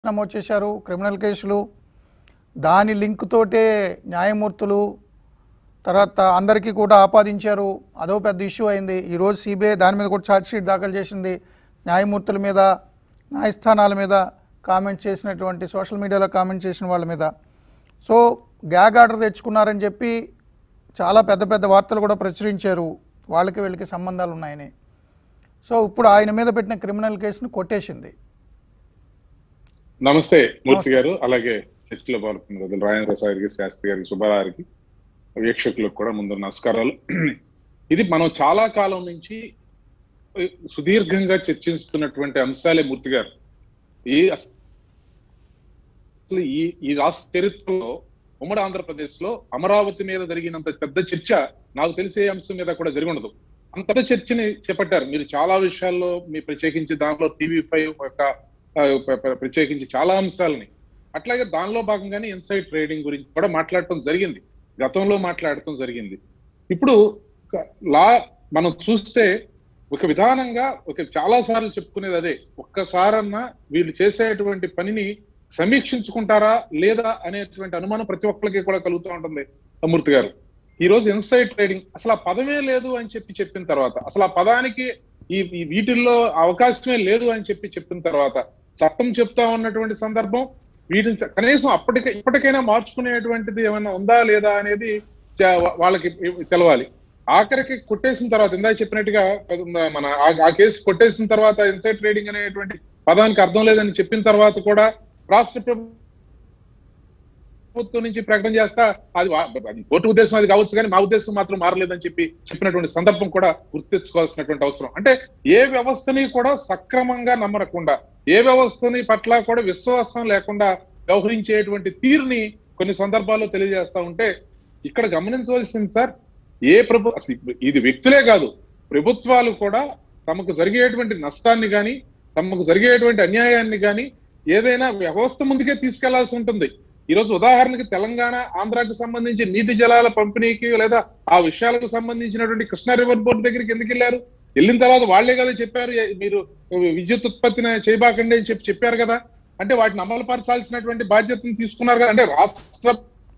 నమోదు చేశారు క్రిమినల్ కేసులు దాని లింక్ తోటే న్యాయమూర్తులు తర్వాత అందరికీ కూడా ఆపాదించారు అదో పెద్ద ఇష్యూ అయింది ఈరోజు సిబిఐ దాని మీద కూడా ఛార్జ్ షీట్ దాఖలు చేసింది న్యాయమూర్తుల మీద న్యాయస్థానాల మీద కామెంట్ చేసినటువంటి సోషల్ మీడియాలో కామెంట్ చేసిన వాళ్ళ మీద సో గ్యాగ్ ఆర్డర్ తెచ్చుకున్నారని చెప్పి చాలా పెద్ద పెద్ద వార్తలు కూడా ప్రచురించారు వాళ్ళకి వీళ్ళకి సంబంధాలు ఉన్నాయని సో ఇప్పుడు ఆయన మీద పెట్టిన క్రిమినల్ కేసును కొట్టేసింది నమస్తే మూర్తి నమస్తే. గారు అలాగే చర్చలో పాల్గొన్న వదిలి రాజేంద్ర సార్ గారికి శాస్త్రి గారికి సుబ్బారావుకి వీక్షకులకు కూడా ముందు నమస్కారాలు ఇది మనం చాలా కాలం నుంచి సుదీర్ఘంగా చర్చిస్తున్నటువంటి అంశాలే మూర్తి గారు ఈ అసలు ఈ ఈ రాష్ట్ర చరిత్రలో ఉమ్మడి ఆంధ్రప్రదేశ్ లో అమరావతి మీద జరిగినంత పెద్ద చర్చ నాకు తెలిసే అంశం మీద కూడా జరిగి ఉండదు అంత పెద్ద చర్చని చేపట్టారు మీరు చాలా విషయాల్లో మీ ప్రత్యేకించి దానిలో టీవీ ఫైవ్ యొక్క ఆ, ప్ర- ప్ర- ప్రత్యేకించి చాలా అంశాలని అట్లాగే దానిలో భాగంగానే ఇన్సైడ్ ట్రేడింగ్ గురించి కూడా మాట్లాడటం జరిగింది గతంలో మాట్లాడటం జరిగింది ఇప్పుడు ఒక లా మనం చూస్తే ఒక విధానంగా ఒక చాలా సార్లు చెప్పుకునేది అదే ఒక్కసారన్నా వీళ్ళు చేసేటువంటి పనిని సమీక్షించుకుంటారా లేదా అనేటువంటి అనుమానం ప్రతి ఒక్కరికి కూడా కలుగుతూ ఉంటుంది అమృత్ గారు ఈ రోజు ఇన్సైడ్ ట్రేడింగ్ అసలు ఆ పదమే లేదు అని చెప్పి చెప్పిన తర్వాత అసలు ఆ పదానికి ఈ ఈ వీటిల్లో అవకాశమే లేదు అని చెప్పి చెప్పిన తర్వాత చట్టం చెప్తా ఉన్నటువంటి సందర్భం వీటిని చ- కనీసం అప్పటికే ఇప్పటికైనా మార్చుకునేటువంటిది ఏమైనా ఉందా లేదా అనేది చ- వా- వాళ్ళకి తెలవాలి ఆఖరికి కొట్టేసిన తర్వాత ఇందాక చెప్పినట్టుగా మన ఆ- ఆ కేసు కొట్టేసిన తర్వాత ఇన్సైడ్ ట్రేడింగ్ అనేటువంటి పదానికి అర్థం లేదని చెప్పిన తర్వాత కూడా రాష్ట్ర ప్రభుత్వం ప్రభుత్వం నుంచి ప్రకటన చేస్తా అది వా- అది కోర్టు ఉద్దేశం అది కావచ్చు కానీ మా ఉద్దేశం మాత్రం మారలేదని చెప్పి చెప్పినటువంటి సందర్భం కూడా గుర్తు తెచ్చుకోవాల్సినటువంటి అవసరం అంటే ఏ వ్యవస్థని కూడా సక్రమంగా నమ్మకుండా ఏ వ్యవస్థని పట్ల కూడా విశ్వాసం లేకుండా వ్యవహరించేటువంటి తీరుని కొన్ని సందర్భాల్లో తెలియజేస్తా ఉంటే ఇక్కడ గమనించవలసింది సార్ ఏ ప్రభు అసలు ఇప్పుడు ఇది వ్యక్తులే కాదు ప్రభుత్వాలు కూడా తమకు జరిగేటువంటి నష్టాన్ని గాని తమకు జరిగేటువంటి అన్యాయాన్ని గాని ఏదైనా వ్యవస్థ ముందుకే తీసుకెళ్లాల్సి ఉంటుంది ఈ రోజు ఉదాహరణకి తెలంగాణ ఆంధ్రాకు సంబంధించి నీటి జలాల పంపిణీకి లేదా ఆ విషయాలకు సంబంధించినటువంటి కృష్ణా రివర్ బోర్డు దగ్గరికి ఎందుకు వెళ్ళారు వెళ్ళిన తర్వాత వాళ్లే కదా చెప్పారు "ఏ- మీరు విద్యుత్ ఉత్పత్తిని చేయబాకండి అని చెప్పి చెప్పారు కదా అంటే వాటిని అమలుపరచాల్సినటువంటి బాధ్యతను తీసుకున్నారు కదా అంటే రాష్ట్ర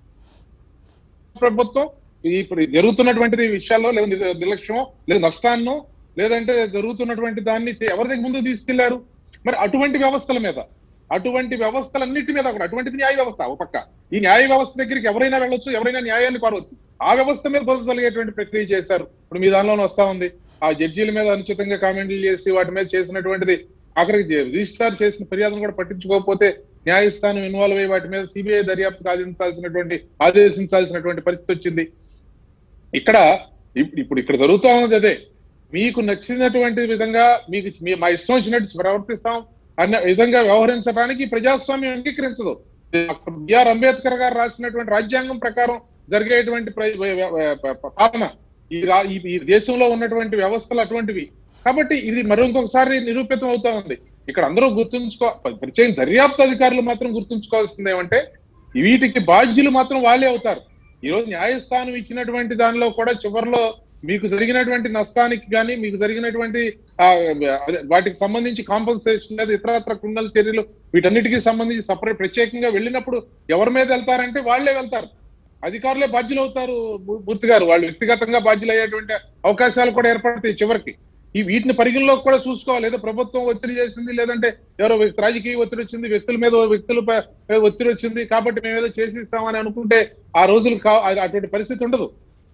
ప్రభుత్వం ఈ ఇప్పుడు జరుగుతున్నటువంటి విషయాల్లో లేదా నిర్- నిర్లక్ష్యమో లేదా నష్టాన్నో లేదంటే జరుగుతున్నటువంటి దాన్ని తే- ఎవరి దగ్గర ముందు తీసుకెళ్లారు మరి అటువంటి వ్యవస్థల మీద అటువంటి వ్యవస్థలన్నిటి మీద కూడా అటువంటిది న్యాయ వ్యవస్థ ఒక పక్క ఈ న్యాయ వ్యవస్థ దగ్గరికి ఎవరైనా వెళ్ళొచ్చు ఎవరైనా న్యాయాన్ని కోరవచ్చు ఆ వ్యవస్థ మీద బదులుగేటువంటి ప్రక్రియ చేశారు ఇప్పుడు మీ దానిలోనే వస్తా ఉంది ఆ జడ్జీల మీద అనుచితంగా కామెంట్లు చేసి వాటి మీద చేసినటువంటిది ఆఖరికి జే- రిజిస్ట్రార్ చేసిన ఫిర్యాదును కూడా పట్టించుకోకపోతే న్యాయస్థానం ఇన్వాల్వ్ అయ్యి వాటి మీద సిబిఐ దర్యాప్తు సాధించాల్సినటువంటి ఆదేశించాల్సినటువంటి పరిస్థితి వచ్చింది ఇక్కడ ఇప్- ఇప్పుడు ఇక్కడ జరుగుతా ఉన్నది అదే మీకు నచ్చినటువంటి విధంగా మీకు మీ- మా ఇష్టం వచ్చినట్టు ప్రవర్తిస్తాం అన్న విధంగా వ్యవహరించడానికి ప్రజాస్వామ్యం అంగీకరించదు డాక్టర్ బిఆర్ అంబేద్కర్ గారు రాసినటువంటి రాజ్యాంగం ప్రకారం జరిగేటువంటి ప్ర- వ్య- వ్య- వ్య- పాలన ఈ రా ఈ ఈ దేశంలో ఉన్నటువంటి వ్యవస్థలు అటువంటివి కాబట్టి ఇది మరి ఇంకొకసారి నిరూపితం అవుతా ఉంది ఇక్కడ అందరూ గుర్తుంచుకో ప్రత్యేక దర్యాప్తు అధికారులు మాత్రం గుర్తుంచుకోవాల్సింది ఏమంటే వీటికి బాధ్యులు మాత్రం వాళ్ళే అవుతారు ఈ రోజు న్యాయస్థానం ఇచ్చినటువంటి దానిలో కూడా చివరిలో మీకు జరిగినటువంటి నష్టానికి కానీ మీకు జరిగినటువంటి ఆ, అదే, వాటికి సంబంధించి కాంపన్సేషన్ లేదా ఇతరత్ర క్రిమినల్ చర్యలు వీటన్నిటికీ సంబంధించి సపరేట్ ప్రత్యేకంగా వెళ్ళినప్పుడు ఎవరి మీద వెళ్తారంటే వాళ్ళే వెళ్తారు అధికారులే బాధ్యులు అవుతారు మూ- మూర్తి గారు వాళ్ళు వ్యక్తిగతంగా బాధ్యులు అయ్యేటువంటి అవకాశాలు కూడా ఏర్పడతాయి చివరికి ఈ వీటిని పరిగణలోకి కూడా చూసుకోవాలి ఏదో ప్రభుత్వం ఒత్తిడి చేసింది లేదంటే ఎవరో వ్యక్తి- రాజకీయ ఒత్తిడి వచ్చింది వ్యక్తుల మీద వ్యక్తుల పై ఒత్తిడి వచ్చింది కాబట్టి మేము ఏదో చేసిస్తామని అనుకుంటే ఆ రోజులు కా అది అటువంటి పరిస్థితి ఉండదు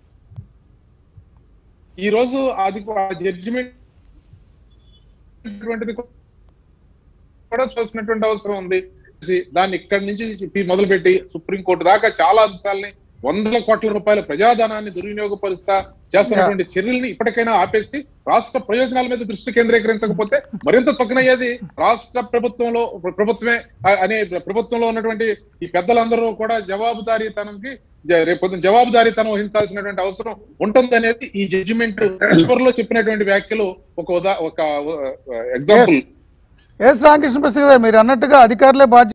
ఈ రోజు అది జడ్జిమెంట్ కూడా చూసినటువంటి అవసరం ఉంది దాన్ని ఇక్కడి నుంచి తీ- మొదలుపెట్టి సుప్రీంకోర్టు దాకా చాలా అంశాలని వందల కోట్ల రూపాయల ప్రజాధనాన్ని దుర్వినియోగపరుస్తా చేస్తున్నటువంటి చర్యల్ని ఇప్పటికైనా ఆపేసి రాష్ట్ర ప్రయోజనాల మీద దృష్టి కేంద్రీకరించకపోతే మరింత తొక్కనయ్యేది రాష్ట్ర ప్రభుత్వంలో ప్రభుత్వమే అ- అనే ప్రభుత్వంలో ఉన్నటువంటి ఈ పెద్దలందరూ కూడా జవాబుదారీతనంకి జ- రేపు పొద్దున్న జవాబుదారీతనం వహించాల్సినటువంటి అవసరం ఉంటుంది అనేది ఈ జడ్జిమెంట్ చివరిలో చెప్పినటువంటి వ్యాఖ్యలు ఒక ఉదా ఒక ఎగ్జాంపుల్ ఎస్ రామకృష్ణ ప్రసాద్ గారు మీరు అన్నట్టుగా అధికారులే బాధ్యత